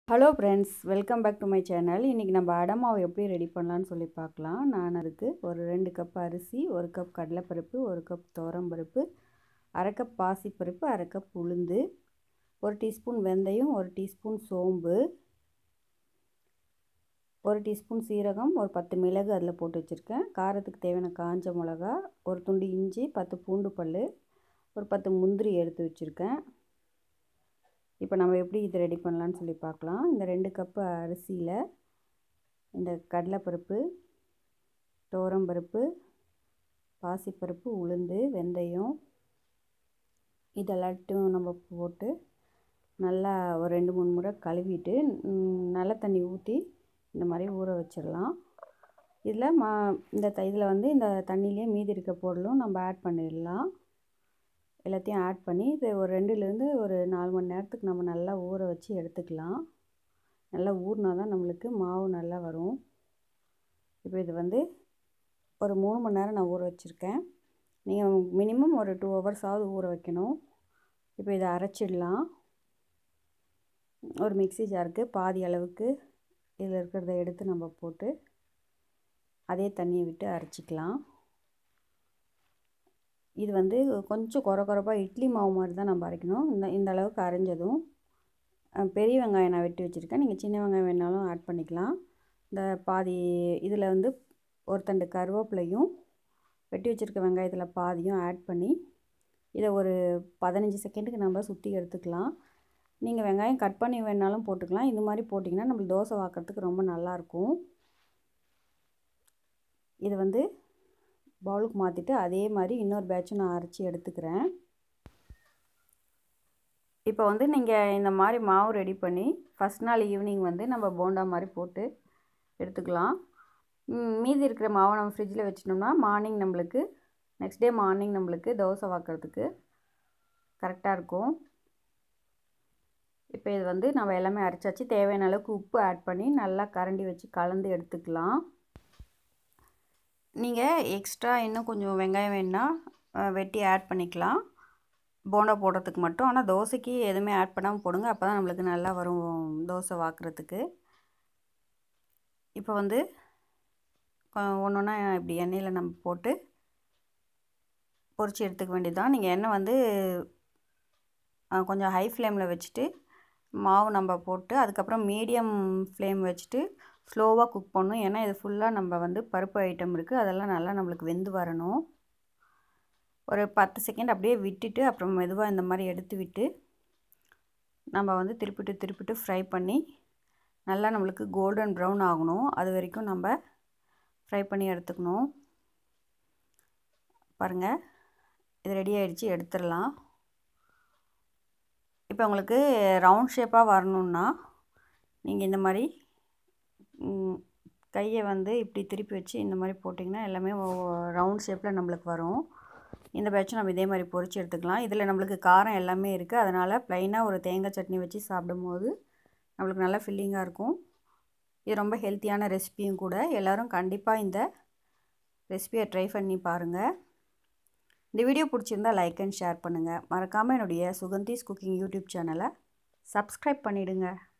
hello friends welcome back to my channel இன்றைக்கி நம்ம அடை மாவு எப்படி ரெடி பண்ணலான்னு சொல்லி பார்க்கலாம் நான் அதுக்கு ஒரு ரெண்டு கப் அரிசி ஒரு கப் கடலைப்பருப்பு ஒரு கப் துவரம்பருப்பு அரை கப் பாசிப்பருப்பு அரை கப் உளுந்து ஒரு டீஸ்பூன் வெந்தயம் ஒரு டீஸ்பூன் சோம்பு ஒரு டீஸ்பூன் சீரகம் ஒரு பத்து மிளகு அதில் போட்டு வச்சுருக்கேன் காரத்துக்கு தேவையான காஞ்ச மிளகா ஒரு துண்டு இஞ்சி பத்து பூண்டு பல் ஒரு பத்து முந்திரி எடுத்து வச்சுருக்கேன் இப்போ நம்ம எப்படி இது ரெடி பண்ணலான்னு சொல்லி பார்க்கலாம் இந்த ரெண்டு கப்பு அரிசியில் இந்த கடலைப்பருப்பு துவரம்பருப்பு பாசிப்பருப்பு உளுந்து வெந்தயம் இதெல்லாட்டும் நம்ம போட்டு நல்லா ஒரு ரெண்டு மூணு முறை கழுவிட்டு நல்ல தண்ணி ஊற்றி இந்த மாதிரி ஊற வச்சிடலாம் இதில் மா இந்த இதில் வந்து இந்த தண்ணியிலே மீதி இருக்க பொருளும் நம்ம ஆட் பண்ணிடலாம் எல்லாத்தையும் ஆட் பண்ணி இது ஒரு ரெண்டுலேருந்து ஒரு நாலு மணி நேரத்துக்கு நம்ம நல்லா ஊற வச்சு எடுத்துக்கலாம் நல்லா ஊறினா தான் நம்மளுக்கு மாவு நல்லா வரும் இப்போ இது வந்து ஒரு மூணு மணி நேரம் நான் ஊற வச்சுருக்கேன் நீங்கள் மினிமம் ஒரு டூ ஹவர்ஸாவது ஊற வைக்கணும் இப்போ இதை அரைச்சிடலாம் ஒரு மிக்சி ஜாருக்கு பாதி அளவுக்கு இதில் இருக்கிறத எடுத்து நம்ம போட்டு அதே தண்ணியை விட்டு அரைச்சிக்கலாம் இது வந்து கொஞ்சம் குறை குறைப்பாக இட்லி மாவு மாதிரி தான் நம்ம அரைக்கணும் இந்த இந்த அளவுக்கு அரைஞ்சதும் பெரிய வெங்காயம் நான் வெட்டி வச்சுருக்கேன் நீங்கள் சின்ன வெங்காயம் வேணாலும் ஆட் பண்ணிக்கலாம் இந்த பாதி இதில் வந்து ஒரு தண்டு கருவேப்பிலையும் வெட்டி வச்சுருக்க வெங்காயத்தில் பாதியும் ஆட் பண்ணி இதை ஒரு பதினஞ்சு செகண்டுக்கு நம்ம சுற்றி எடுத்துக்கலாம் நீங்கள் வெங்காயம் கட் பண்ணி வேணாலும் போட்டுக்கலாம் இது மாதிரி போட்டிங்கன்னா நம்மளுக்கு தோசை வாக்கிறதுக்கு ரொம்ப நல்லாயிருக்கும் இது வந்து பவுலுக்கு மாற்றிட்டு அதே மாதிரி இன்னொரு பேட்சும் நான் அரைச்சி எடுத்துக்கிறேன் இப்போ வந்து நீங்கள் இந்த மாதிரி மாவு ரெடி பண்ணி ஃபஸ்ட் நாள் ஈவினிங் வந்து நம்ம போண்டா மாதிரி போட்டு எடுத்துக்கலாம் மீதி இருக்கிற மாவை நம்ம ஃப்ரிட்ஜில் வச்சிட்டோம்னா மார்னிங் நம்மளுக்கு நெக்ஸ்ட் டே மார்னிங் நம்மளுக்கு தோசை வாக்கிறதுக்கு கரெக்டாக இருக்கும் இப்போ இது வந்து நம்ம எல்லாமே அரைச்சாச்சு தேவையான அளவுக்கு உப்பு ஆட் பண்ணி நல்லா கரண்டி வச்சு கலந்து எடுத்துக்கலாம் நீங்கள் எக்ஸ்ட்ரா இன்னும் கொஞ்சம் வெங்காயம் வேணுன்னா வெட்டி ஆட் பண்ணிக்கலாம் போண்டா போடுறதுக்கு மட்டும் ஆனால் தோசைக்கு எதுவுமே ஆட் பண்ணாமல் போடுங்க அப்போ தான் நம்மளுக்கு நல்லா வரும் தோசை வாக்குறதுக்கு இப்போ வந்து ஒன்று ஒன்றா இப்படி எண்ணெயில் நம்ம போட்டு பொரிச்சு எடுத்துக்க வேண்டியதுதான் நீங்கள் எண்ணெய் வந்து கொஞ்சம் ஹை ஃப்ளேமில் வச்சுட்டு மாவு நம்ம போட்டு அதுக்கப்புறம் மீடியம் ஃப்ளேம் வச்சுட்டு ஸ்லோவாக குக் பண்ணணும் ஏன்னா இது ஃபுல்லாக நம்ம வந்து பருப்பு ஐட்டம் இருக்குது அதெல்லாம் நல்லா நம்மளுக்கு வெந்து வரணும் ஒரு பத்து செகண்ட் அப்படியே விட்டுட்டு அப்புறம் மெதுவாக இந்த மாதிரி எடுத்து விட்டு நம்ம வந்து திருப்பிட்டு திருப்பிட்டு ஃப்ரை பண்ணி நல்லா நம்மளுக்கு கோல்டன் ப்ரௌன் ஆகணும் அது வரைக்கும் நம்ம ஃப்ரை பண்ணி எடுத்துக்கணும் பாருங்கள் இது ரெடி ஆகிடுச்சு எடுத்துடலாம் இப்போ உங்களுக்கு ரவுண்ட் ஷேப்பாக வரணுன்னா நீங்கள் இந்த மாதிரி கையை வந்து இப்படி திருப்பி வச்சு இந்த மாதிரி போட்டிங்கன்னா எல்லாமே ரவுண்ட் ஷேப்பில் நம்மளுக்கு வரும் இந்த பேட்சும் நம்ம இதே மாதிரி பொரிச்சு எடுத்துக்கலாம் இதில் நம்மளுக்கு காரம் எல்லாமே இருக்குது அதனால் ப்ளைனாக ஒரு தேங்காய் சட்னி வச்சு சாப்பிடும்போது நம்மளுக்கு நல்லா ஃபில்லிங்காக இருக்கும் இது ரொம்ப ஹெல்த்தியான ரெசிபியும் கூட எல்லோரும் கண்டிப்பாக இந்த ரெசிபியை ட்ரை பண்ணி பாருங்கள் இந்த வீடியோ பிடிச்சிருந்தா லைக் அண்ட் ஷேர் பண்ணுங்கள் மறக்காமல் என்னுடைய சுகந்தீஸ் குக்கிங் யூடியூப் சேனலை சப்ஸ்கிரைப் பண்ணிவிடுங்க